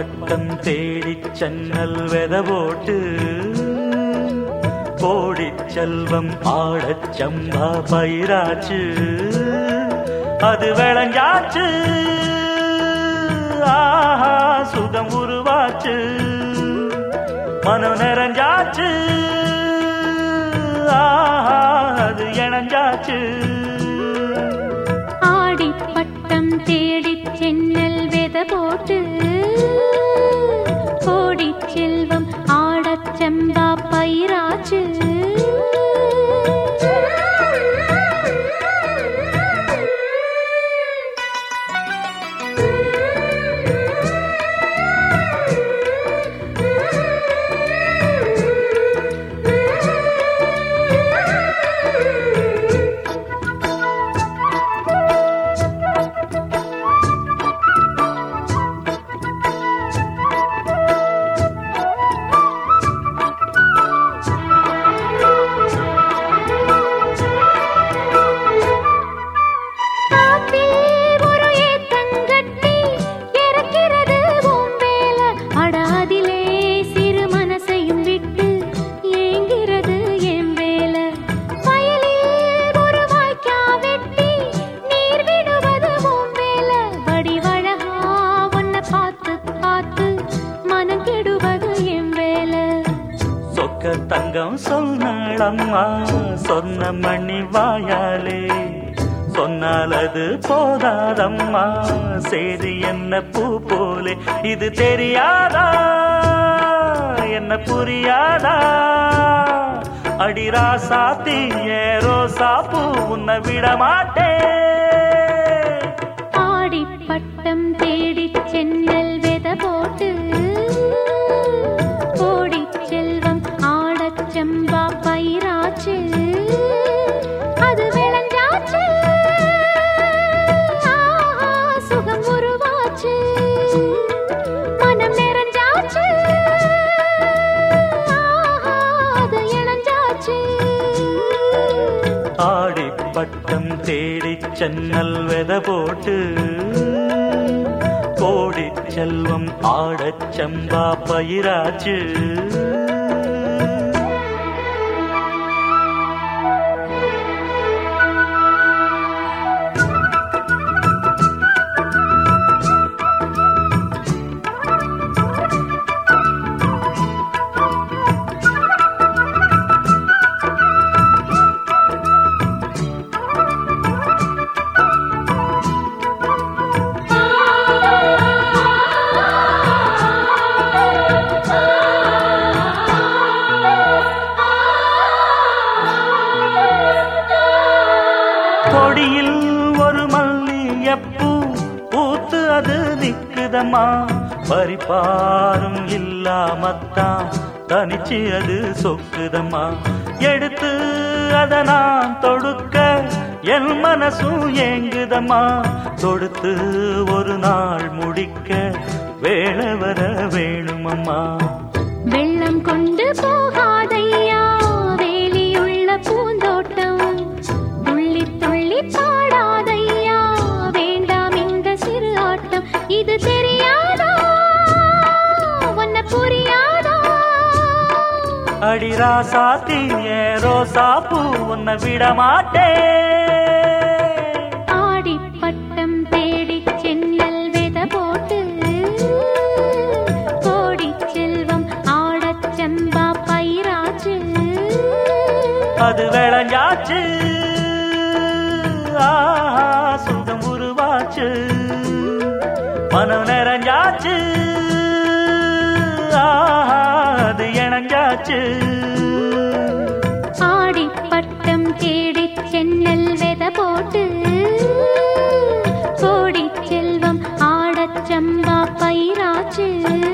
பட்டம் தேடி சென்னல் வெத போட்டு கோடி செல்வம் ஆடச் சம்பா பயிராச்சு அது விளைஞ்சாச்சு ஆஹா சுகம் உருவாச்சு மனம் நிறைஞ்சாச்சு ஆஹா அது இணைஞ்சாச்சு ஆடி பட்டம் தேடி சென்னல் வெத போட்டு கோடி செல்வம் ஆடச் செம்பா பயிராச்சு காத்தில் ஒரு ஏத்தங்கட்டி இறக்கிறது உம்பேல அடாதிலே சிறு மனசையும் விட்டு ஏங்கிறது எம்பேல வயலில் ஒரு வாய்க்கா வெட்டி நீர் விடுவது உம்பேல வடிவழகா உன்னை பார்த்து பார்த்து மனம் கெடுவது எம்பேல சொக்க தங்கம் சொன்னாளம்மா சொன்ன மணி வாயாலே சொன்னால் அது போதாதம்மா செய்தி என்ன பூ போலே இது தெரியாதா என்ன புரியாதா அடிரா சாத்தி ஏரோ சாப்பு உன்னை விட மாட்டேன் ஆடி பட்டம் தேடி சென்னல் வெத போட்டு கோடி செல்வம் ஆடச் செம்பா பயிராச்சு அது விளைஞ்சாச்சு ஆஹா, சுகம் உருவாச்சு மனம் நிறைஞ்சாச்சு ஆஹா, அது இணைஞ்சாச்சு ஆடி பட்டம் தேடி சென்னல் வெத போட்டு கோடி செல்வம் ஆடச் சம்பா பயிராச்சு கொடியில் ஒரு மல்லியப்பூ பூத்து அது நிக்குதம்மா பரிபாரும் இல்லாமத்தான் தனிச்சு அது சொக்குதம்மா எடுத்து அத நான் தொடுக்க என் மனசும் ஏங்குதம்மா தொடுத்து ஒரு நாள் முடிக்க வேலை வர வேணுமம்மா வெள்ளம் கொண்டு போகாதையா வேலியுள்ள பூந்தோட்டம் துள்ளி துள்ளி பாடாதையா வேண்டாம் இந்த சிறு ஆட்டம் இது தெரியாதா உன்னை புரியாதா அடிரா சாத்தி ரோசா பூ உன்னை விட மாட்டேன் ஆடி பட்டம் தேடி சென்னல் வெத போட்டு கோடி செல்வம் ஆடச் செம்பா பயிராச்சு அது விளைஞ்சாச்சு ஆஹா சுகம் உருவாச்சு மனம் நிறைஞ்சாச்சு ஆஹா அது இணைஞ்சாச்சு ஆடி பட்டம் தேடி சென்னல் வெத போட்டு கோடி செல்வம் ஆடச் சம்பா பயிராச்சு